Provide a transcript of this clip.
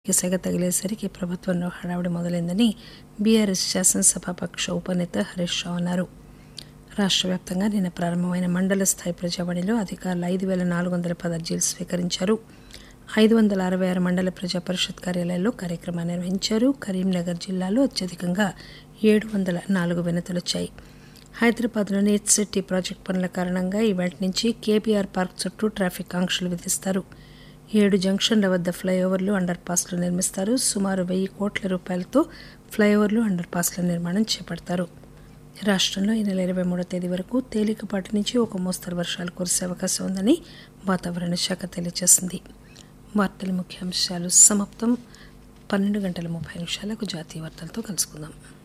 సెగ తగిలేసరికి ప్రభుత్వంలో హడావుడి మొదలైందని బీఆర్ఎస్ శాసనసభాపక్ష ఉపనేత హరీష్ రావు అన్నారు రాష్ట్ర వ్యాప్తంగా నిన్న ప్రారంభమైన మండల స్థాయి ప్రజావాణిలో అధికారులు ఐదు వేల నాలుగు వందల పది అర్జీలు స్వీకరించారు ఐదు వందల అరవై ఆరు మండల ప్రజా పరిషత్ కార్యాలయాల్లో కార్యక్రమాన్ని నిర్వహించారు కరీంనగర్ జిల్లాలో అత్యధికంగా ఏడు వందల నాలుగు వినతులు వచ్చాయి హైదరాబాద్లోని ఎచ్ సిటీ ప్రాజెక్టు పనుల కారణంగా ఈవేళ నుంచి కేబీఆర్ పార్క్ చుట్టూ ట్రాఫిక్ ఆంక్షలు విధిస్తారు ఏడు జంక్షన్ల వద్ద ఫ్లైఓవర్లు అండర్ పాస్లు నిర్మిస్తారు సుమారు వెయ్యి కోట్ల రూపాయలతో ఫ్లైఓవర్లు అండర్ పాస్ల నిర్మాణం చేపడతారు రాష్ట్రంలో ఈ నెల ఇరవై మూడో తేదీ వరకు తేలికపాటి నుంచి ఒక మోస్తరు వర్షాలు కురిసే అవకాశం ఉందని వాతావరణ శాఖ తెలియజేసింది వార్తల ముఖ్యాంశాలు సమాప్తం పన్నెండు గంటల ముప్పై నిమిషాలకు జాతీయ వార్తలతో కలుసుకుందాం